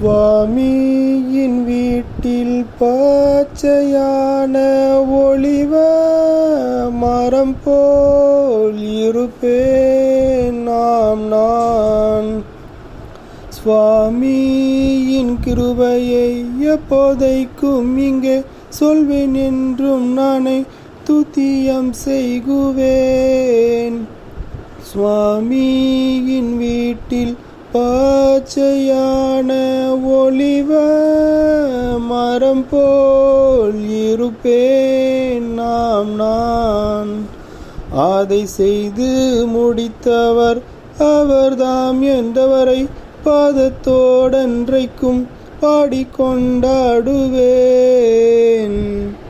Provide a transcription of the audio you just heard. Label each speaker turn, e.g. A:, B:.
A: சுவாமியின் வீட்டில் பச்சையான ஒளிவ மரம் போல் இருப்பேன் நாம் நான் சுவாமியின் கிருபையை எப்போதைக்கும் இங்கே சொல்வேன் என்றும் நானே துத்தியம் செய்குவேன் சுவாமியின் வீட்டில் பச்சையான ஒளிவ மரம் போல் இருப்பேன் நாம் நான் அதை செய்து முடித்தவர் அவர்தாம் என்றவரை பாதத்தோடன்றைக்கும் பாடிக்கொண்டாடுவேன்